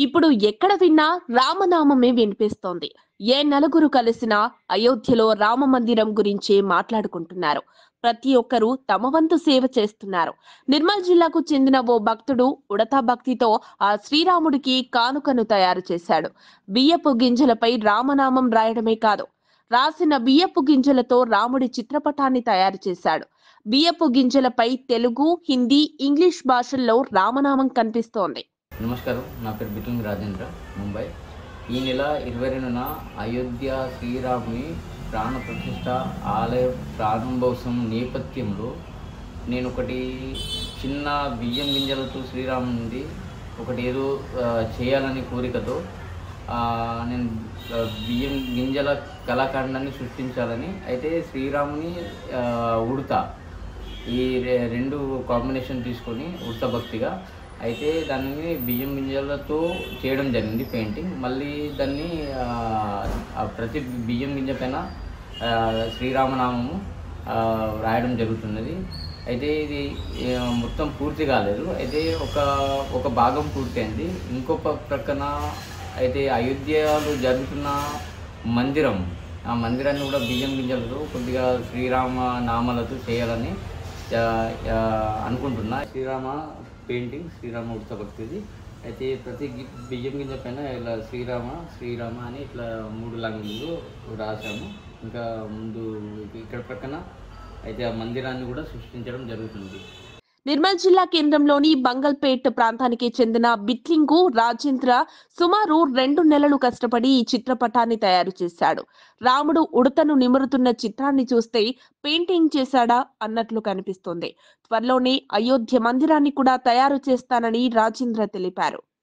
ఇప్పుడు ఎక్కడ విన్నా రామనామమే వినిపిస్తోంది ఏ నలుగురు కలిసినా అయోధ్యలో రామ మందిరం గురించి మాట్లాడుకుంటున్నారు ప్రతి ఒక్కరూ తమ వంతు సేవ చేస్తున్నారు నిర్మల్ జిల్లాకు చెందిన ఓ భక్తుడు ఉడతా భక్తితో ఆ శ్రీరాముడికి కానుకను తయారు చేశాడు బియ్యపు గింజలపై రామనామం రాయడమే కాదు రాసిన బియ్యపు గింజలతో రాముడి చిత్రపటాన్ని తయారు చేశాడు బియ్యపు గింజలపై తెలుగు హిందీ ఇంగ్లీష్ భాషల్లో రామనామం కనిపిస్తోంది నమస్కారం నా పేరు బిట్లింగ్ రాజేంద్ర ముంబై ఈ నెల ఇరవై రెండున అయోధ్య శ్రీరాముని ప్రాణ ప్రతిష్ట ఆలయ ప్రారంభోత్సవం నేపథ్యంలో నేను ఒకటి చిన్న బియ్యం గింజలతో శ్రీరామునిది ఒకటి ఏదో ఆ, చేయాలని కోరికతో ఆ, నేను ఆ, బియ్యం గింజల కళాఖండాన్ని సృష్టించాలని అయితే శ్రీరాముని ఆ, ఉడత ఈ రె- రెండు కాంబినేషన్ తీసుకొని ఉడత భక్తిగా అయితే దాన్ని బియ్యం గింజలతో చేయడం జరిగింది పెయింటింగ్ మళ్ళీ దాన్ని ఆ, ఆ ప్రతి బియ్యం గింజ పైన ఆ, శ్రీరామనామము ఆ, రాయడం జరుగుతున్నది అయితే ఇది ఆ, మొత్తం పూర్తి కాలేదు అయితే ఒక ఒక భాగం పూర్తయింది ఇంకో ప- ప్రక్కన అయితే అయోధ్యలో జరుగుతున్న మందిరం ఆ మందిరాన్ని కూడా బియ్యం గింజలతో కొద్దిగా శ్రీరామ నామాలతో చేయాలని ఆ, ఆ, అనుకుంటున్నా శ్రీరామ పెయింటింగ్ శ్రీరామ ఉడత భక్తిది అయితే ప్రతి గి- బియ్యం గింజ పైన ఇలా శ్రీరామ శ్రీరామ అని ఇట్లా మూడు లాంగ్వేజ్లో రాశాము ఇంకా ముందు ఇక్కడ ప్రక్కన అయితే ఆ మందిరాన్ని కూడా సృష్టించడం జరుగుతుంది నిర్మల్ జిల్లా కేంద్రంలోని బంగల్పేట్ ప్రాంతానికి చెందిన బిట్లింగు రాజేంద్ర సుమారు రెండు నెలలు కష్టపడి ఈ చిత్రపటాన్ని తయారు చేశాడు రాముడు ఉడతను నిమురుతున్న చిత్రాన్ని చూస్తే పెయింటింగ్ చేశాడా అన్నట్లు కనిపిస్తోంది త్వరలోనే అయోధ్య మందిరాన్ని కూడా తయారు చేస్తానని రాజేంద్ర తెలిపారు